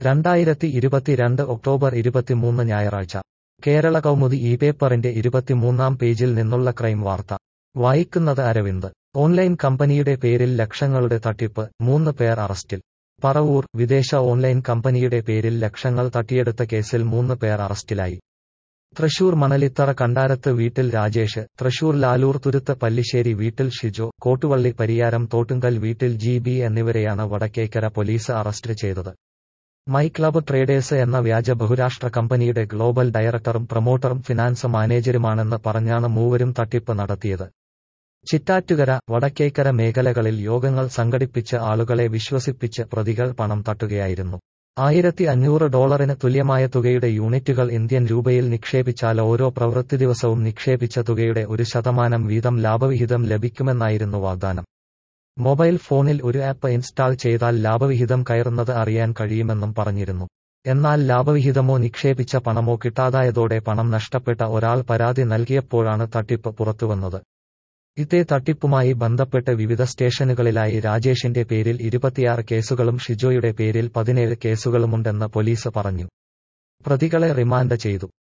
രണ്ടായിരത്തി ഇരുപത്തിരണ്ട് ഒക്ടോബർ ഇരുപത്തിമൂന്ന് ഞായറാഴ്ച കേരള കൗമുദി ഈ പേപ്പറിന്റെ ഇരുപത്തിമൂന്നാം പേജിൽ നിന്നുള്ള ക്രൈം വാർത്ത വായിക്കുന്നത് അരവിന്ദ് ഓൺലൈൻ കമ്പനിയുടെ പേരിൽ ലക്ഷങ്ങളുടെ തട്ടിപ്പ് മൂന്ന് പേർ അറസ്റ്റിൽ പറവൂർ വിദേശ ഓൺലൈൻ കമ്പനിയുടെ പേരിൽ ലക്ഷങ്ങൾ തട്ടിയെടുത്ത കേസിൽ മൂന്ന് പേർ അറസ്റ്റിലായി തൃശൂർ മണലിത്തറ കണ്ടാരത്ത് വീട്ടിൽ രാജേഷ് തൃശൂർ ലാലൂർ തുരുത്ത് പല്ലിശ്ശേരി വീട്ടിൽ ഷിജോ കോട്ടുവള്ളി പരിയാരം തോട്ടുങ്കൽ വീട്ടിൽ ജി ബി എന്നിവരെയാണ് വടക്കേക്കര പോലീസ് അറസ്റ്റ് ചെയ്തത് മൈ ക്ലബ് ട്രേഡേഴ്സ് എന്ന വ്യാജ ബഹുരാഷ്ട്ര കമ്പനിയുടെ ഗ്ലോബൽ ഡയറക്ടറും പ്രൊമോട്ടറും ഫിനാൻസ് മാനേജരുമാണെന്ന് പറഞ്ഞാണ് മൂവരും തട്ടിപ്പ് നടത്തിയത് ചിറ്റാറ്റുകര വടക്കേക്കര മേഖലകളിൽ യോഗങ്ങൾ സംഘടിപ്പിച്ച് ആളുകളെ വിശ്വസിപ്പിച്ച് പ്രതികൾ പണം തട്ടുകയായിരുന്നു ആയിരത്തി അഞ്ഞൂറ് ഡോളറിന് തുല്യമായ തുകയുടെ യൂണിറ്റുകൾ ഇന്ത്യൻ രൂപയിൽ നിക്ഷേപിച്ചാൽ ഓരോ പ്രവൃത്തി ദിവസവും നിക്ഷേപിച്ച തുകയുടെ ഒരു ശതമാനം വീതം ലാഭവിഹിതം ലഭിക്കുമെന്നായിരുന്നു വാഗ്ദാനം മൊബൈൽ ഫോണിൽ ഒരു ആപ്പ് ഇൻസ്റ്റാൾ ചെയ്താൽ ലാഭവിഹിതം കയറുന്നത് അറിയാൻ കഴിയുമെന്നും പറഞ്ഞിരുന്നു എന്നാൽ ലാഭവിഹിതമോ നിക്ഷേപിച്ച പണമോ കിട്ടാതായതോടെ പണം നഷ്ടപ്പെട്ട ഒരാൾ പരാതി നൽകിയപ്പോഴാണ് തട്ടിപ്പ് പുറത്തുവന്നത് ഇതേ തട്ടിപ്പുമായി ബന്ധപ്പെട്ട് വിവിധ സ്റ്റേഷനുകളിലായി രാജേഷിന്റെ പേരിൽ ഇരുപത്തിയാറ് കേസുകളും ഷിജോയുടെ പേരിൽ പതിനേഴ് കേസുകളുമുണ്ടെന്ന് പോലീസ് പറഞ്ഞു പ്രതികളെ റിമാൻഡ് ചെയ്തു